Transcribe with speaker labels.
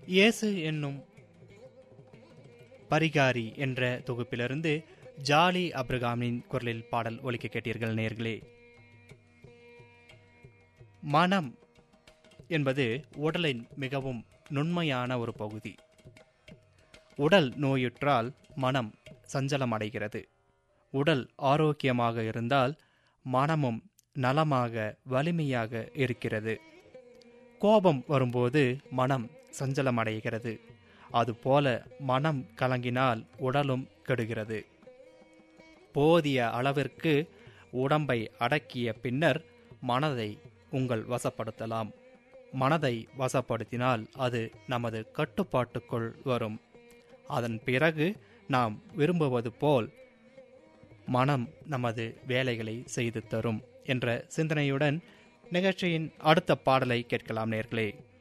Speaker 1: இயேசு என்னும் பரிகாரி என்ற தொகுப்பிலிருந்து ஜாலி அப்ரகாமின் குரலில் பாடல் ஒலிக்க கேட்டீர்கள் நேர்களே மனம் என்பது உடலின் மிகவும் நுண்மையான ஒரு பகுதி உடல் நோயுற்றால் மனம் சஞ்சலமடைகிறது உடல் ஆரோக்கியமாக இருந்தால் மனமும் நலமாக வலிமையாக இருக்கிறது கோபம் வரும்போது மனம் சஞ்சலமடைகிறது அதுபோல மனம் கலங்கினால் உடலும் கெடுகிறது போதிய அளவிற்கு உடம்பை அடக்கிய பின்னர் மனதை உங்கள் வசப்படுத்தலாம் மனதை வசப்படுத்தினால் அது நமது கட்டுப்பாட்டுக்குள் வரும் அதன் பிறகு நாம் விரும்புவது போல் மனம் நமது வேலைகளை செய்து தரும் என்ற சிந்தனையுடன் நிகழ்ச்சியின் அடுத்த பாடலை கேட்கலாம் நேர்களே